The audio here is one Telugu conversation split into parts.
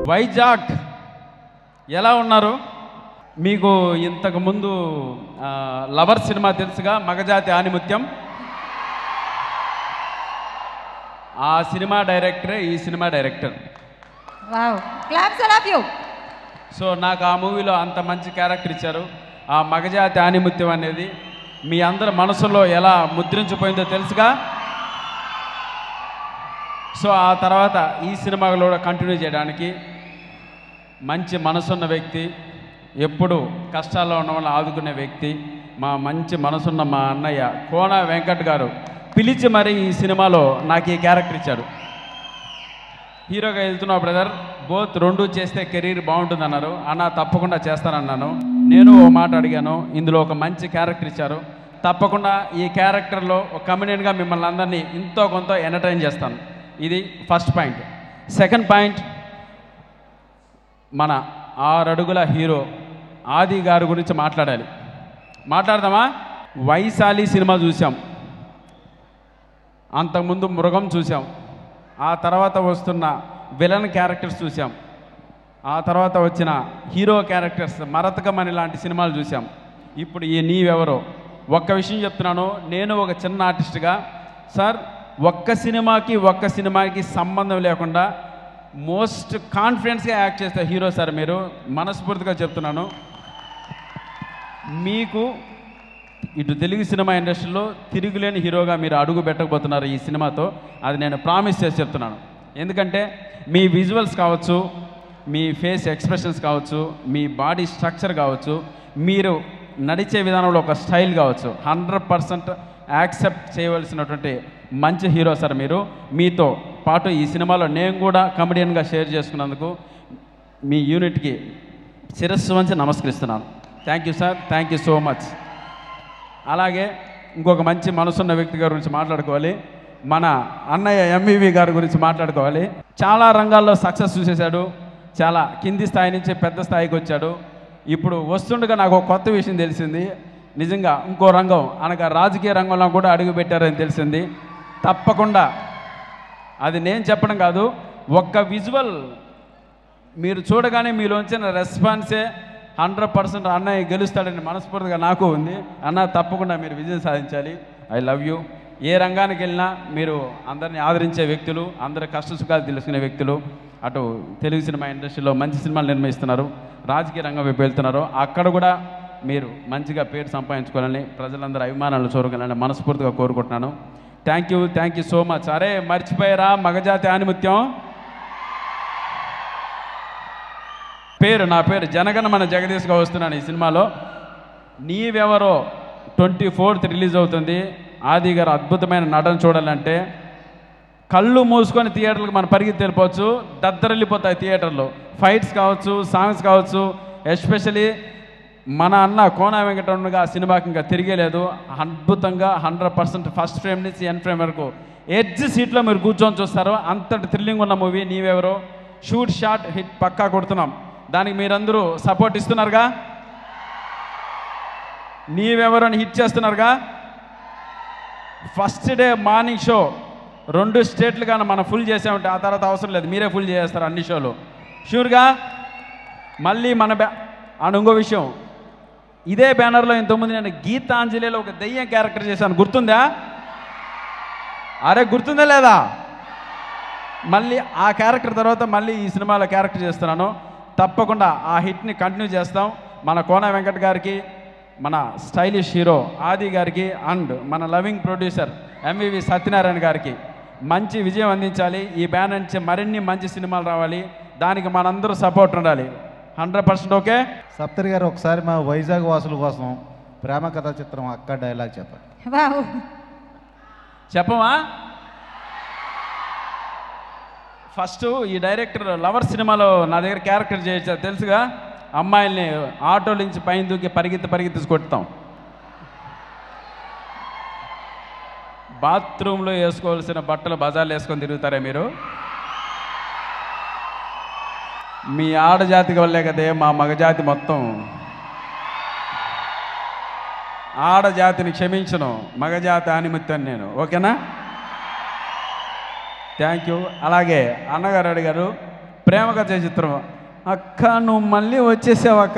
వైజాగ్ ఎలా ఉన్నారు మీకు ఇంతకు ముందు ఆ, లవర్ సినిమా తెలుసుగా మగజాతి ఆనిముత్యం ఆ సినిమా డైరెక్టరే ఈ cinema director wow claps all of you so నాకు ఆ మూవీలో అంత మంచి క్యారెక్టర్ ఇచ్చారు ఆ మగజాతి ఆనిముత్యం అనేది మీ అందరి మనసులో ఎలా ముద్రించిపోయిందో తెలుసుగా సో ఆ తర్వాత ఈ సినిమాలో కూడా కంటిన్యూ చేయడానికి మంచి మనసున్న వ్యక్తి ఎప్పుడు కష్టాల్లో ఉన్న వాళ్ళని ఆదుకునే వ్యక్తి మా మంచి మనసున్న మా అన్నయ్య కోన వెంకట్ గారు పిలిచి మరి ఈ సినిమాలో నాకు ఈ క్యారెక్టర్ ఇచ్చాడు హీరోగా వెళ్తున్నావు బ్రదర్ బోత్ రెండు చేస్తే కెరీర్ బాగుంటుంది అన్నారు అన్న తప్పకుండా చేస్తానన్నాను నేను ఓ మాట అడిగాను ఇందులో ఒక మంచి క్యారెక్టర్ ఇచ్చారు తప్పకుండా ఈ క్యారెక్టర్లో ఒక కమెడియన్గా మిమ్మల్ని అందరినీ ఎంతో కొంత ఎంటర్టైన్ చేస్తాను ఇది ఫస్ట్ పాయింట్ సెకండ్ పాయింట్ మన ఆరడుగుల హీరో ఆది గారి గురించి మాట్లాడాలి మాట్లాడదామా వైశాలి సినిమా చూసాం అంతకుముందు మృగం చూసాం ఆ తర్వాత వస్తున్న విలన్ క్యారెక్టర్స్ చూసాం ఆ తర్వాత వచ్చిన హీరో క్యారెక్టర్స్ మరతకమని లాంటి సినిమాలు చూసాం ఇప్పుడు ఈ నీవెవరో ఒక్క విషయం చెప్తున్నాను నేను ఒక చిన్న ఆర్టిస్ట్గా సార్ ఒక్క సినిమాకి ఒక్క సినిమాకి సంబంధం లేకుండా మోస్ట్ కాన్ఫిడెన్స్గా యాక్ట్ చేస్తే హీరో సార్ మీరు మనస్ఫూర్తిగా చెప్తున్నాను మీకు ఇటు తెలుగు సినిమా ఇండస్ట్రీలో తిరుగులేని హీరోగా మీరు అడుగు పెట్టకపోతున్నారు ఈ సినిమాతో అది నేను ప్రామిస్ చేసి చెప్తున్నాను ఎందుకంటే మీ విజువల్స్ కావచ్చు మీ ఫేస్ ఎక్స్ప్రెషన్స్ కావచ్చు మీ బాడీ స్ట్రక్చర్ కావచ్చు మీరు నడిచే విధానంలో ఒక స్టైల్ కావచ్చు హండ్రెడ్ పర్సెంట్ యాక్సెప్ట్ చేయవలసినటువంటి మంచి హీరో సార్ మీరు మీతో పాటు ఈ సినిమాలో నేను కూడా కమెడియన్గా షేర్ చేసుకున్నందుకు మీ యూనిట్కి శిరస్సు వంచి నమస్కరిస్తున్నాను thank you sir thank you so much అలాగే ఇంకొక మంచి మనసున్న వ్యక్తి గారి గురించి మాట్లాడుకోవాలి మన అన్నయ్య ఎంవివి గారి గురించి మాట్లాడుకోవాలి చాలా రంగాల్లో సక్సెస్ చూసేశాడు చాలా కింది స్థాయి నుంచి పెద్ద స్థాయికి వచ్చాడు ఇప్పుడు వస్తుండగా నాకు ఒక కొత్త విషయం తెలిసింది నిజంగా ఇంకో రంగం అనగా రాజకీయ రంగంలో కూడా అడుగు పెట్టారని తెలిసింది తప్పకుండా అది నేను చెప్పడం కాదు ఒక్క విజువల్ మీరు చూడగానే మీలో వచ్చిన రెస్పాన్సే హండ్రెడ్ పర్సెంట్ అన్నయ్య గెలుస్తాడని మనస్ఫూర్తిగా నాకు ఉంది అన్న తప్పకుండా మీరు విజయం సాధించాలి ఐ లవ్ యూ ఏ రంగానికి వెళ్ళినా మీరు అందరిని ఆదరించే వ్యక్తులు అందరి కష్ట సుఖాలు తెలుసుకునే వ్యక్తులు అటు తెలుగు సినిమా ఇండస్ట్రీలో మంచి సినిమాలు నిర్మిస్తున్నారు రాజకీయ రంగం వైపు వెళ్తున్నారు అక్కడ కూడా మీరు మంచిగా పేరు సంపాదించుకోవాలని ప్రజలందరూ అభిమానాలు చూరగలని మనస్ఫూర్తిగా కోరుకుంటున్నాను thank you thank you so much అరే మర్చిపోయారా మగజాతి ఆనిముత్యం పేరు నా పేరు జనగణమన జగదీష్గా వస్తున్నాను ఈ సినిమాలో నీవెవరో ట్వంటీ ఫోర్త్ రిలీజ్ అవుతుంది ఆది గారు అద్భుతమైన నటన చూడాలంటే కళ్ళు మూసుకొని థియేటర్లకు మనం పరిగెత్తి వెళ్ళిపోవచ్చు దద్దరిల్లిపోతాయి థియేటర్లో ఫైట్స్ కావచ్చు సాంగ్స్ కావచ్చు ఎస్పెషలీ మన అన్న కోన వెంకటరమణగా ఆ సినిమాకి ఇంకా తిరిగేలేదు అద్భుతంగా హండ్రెడ్ పర్సెంట్ ఫస్ట్ ఫ్రేమ్ నుంచి ఎన్ ఫ్రేమ్ వరకు ఎడ్జ్ సీట్లో మీరు కూర్చొని చూస్తారు అంతటి థ్రిల్లింగ్ ఉన్న movie Neevevaro shoot shot hit పక్కా కొడుతున్నాం దానికి మీరందరూ సపోర్ట్ ఇస్తున్నారుగా నీవెవరో అని హిట్ చేస్తున్నారుగా ఫస్ట్ డే మార్నింగ్ షో రెండు స్టేట్లు కానీ మనం ఫుల్ చేసామంటే ఆ తర్వాత అవసరం లేదు మీరే ఫుల్ చేస్తారు అన్ని షోలు షూర్గా మళ్ళీ మన బ్యా అండ్ ఇంకో విషయం ఇదే బ్యానర్లో ఇంతకుముందు నేను గీతాంజలిలో ఒక దెయ్యం క్యారెక్టర్ చేశాను గుర్తుందా అరే గుర్తుందా లేదా మళ్ళీ ఆ క్యారెక్టర్ తర్వాత మళ్ళీ ఈ సినిమాలో క్యారెక్టర్ చేస్తున్నాను తప్పకుండా ఆ హిట్ని కంటిన్యూ చేస్తాం మన కోన వెంకట్ గారికి మన స్టైలిష్ హీరో ఆది గారికి అండ్ మన లవింగ్ ప్రొడ్యూసర్ ఎంవివి సత్యనారాయణ గారికి మంచి విజయం అందించాలి ఈ బ్యానర్ నుంచి మరిన్ని మంచి సినిమాలు రావాలి దానికి మనందరూ సపోర్ట్ ఉండాలి హండ్రెడ్ పర్సెంట్ ఓకే సప్తరి గారు ఒకసారి మా వైజాగ్ వాసుల కోసం ప్రేమ కథా చిత్రం అక్క డైలాగ్ చెప్పండి వావ్ చెప్పమా ఫస్ట్ ఈ డైరెక్టర్ లవర్ సినిమాలో నా దగ్గర క్యారెక్టర్ చేయొచ్చా తెలుసుగా అమ్మాయిల్ని ఆటో నుంచి పైన దూకి పరిగెత్తి పరిగెత్తి కొడతాం బాత్రూంలో వేసుకోవాల్సిన బట్టలు బజార్లు వేసుకొని తిరుగుతారా మీరు మీ ఆడజాతికి వల్లే కదే మా మగజాతి మొత్తం ఆడజాతిని క్షమించను మగజాతి ఆనిమిత్తాను నేను ఓకేనా థ్యాంక్ యూ అలాగే అన్నగారు అడిగారు ప్రేమ కథ చిత్రం అక్క నువ్వు మళ్ళీ వచ్చేసావక్క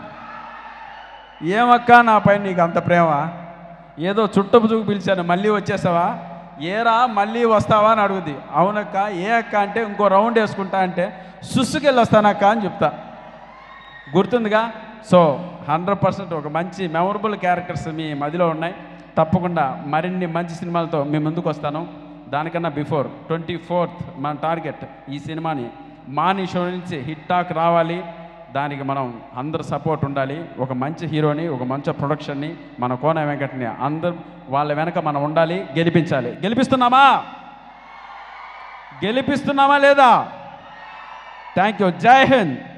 ఏమక్క నా పైన నీకు అంత ప్రేమ ఏదో చుట్టపు చూపు పిలిచాను మళ్ళీ వచ్చేసావా ఏరా మళ్ళీ వస్తావా అని అడుగుద్ది అవునక్క ఏ అక్క అంటే ఇంకో రౌండ్ వేసుకుంటా అంటే సుస్సుకెళ్ళి వస్తానక్క అని చెప్తా గుర్తుందిగా సో హండ్రెడ్ పర్సెంట్ ఒక మంచి మెమొరబుల్ క్యారెక్టర్స్ మీ మదిలో ఉన్నాయి తప్పకుండా మరిన్ని మంచి సినిమాలతో మీ ముందుకు వస్తాను దానికన్నా బిఫోర్ ట్వంటీ ఫోర్త్ మన టార్గెట్ ఈ సినిమాని మాని షో నుంచి హిట్ టాక్ రావాలి దానికి మనం అందరు సపోర్ట్ ఉండాలి ఒక మంచి హీరోని ఒక మంచి ప్రొడక్షన్ని మన కోన వెంకటని అందరు వాళ్ళ వెనక మనం ఉండాలి గెలిపించాలి గెలిపిస్తున్నామా గెలిపిస్తున్నామా లేదా థ్యాంక్ యూ జై హింద్